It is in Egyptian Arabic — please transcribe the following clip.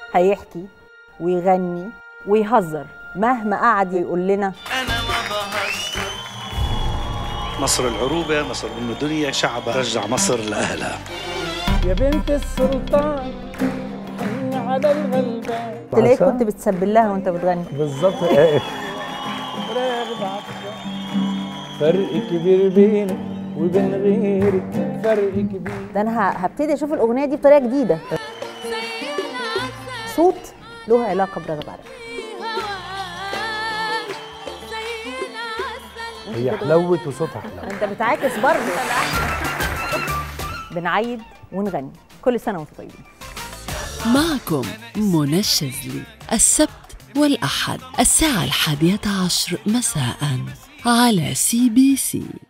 هيحكي ويغني ويهزر مهما قعد يقول لنا مصر العروبة مصر أم الدنيا شعبها رجع مصر لأهلها يا بنت السلطان حن على الغلبان تلاقيك كنت بتسبل لها وانت بتغني بالظبط ايه راغب عطشان فرق كبير بينك وبين غيرك فرق كبير ده انا ه- هبتدي اشوف الاغنيه دي بطريقه جديده صوت له علاقه برغب عربي هي حلوت وصوتها حلو انت بتعاكس برضه بنعيد ونغني كل سنه وانتم طيبين معكم منى الشاذلي السبت والأحد الساعة الحادية عشر مساء على سي بي سي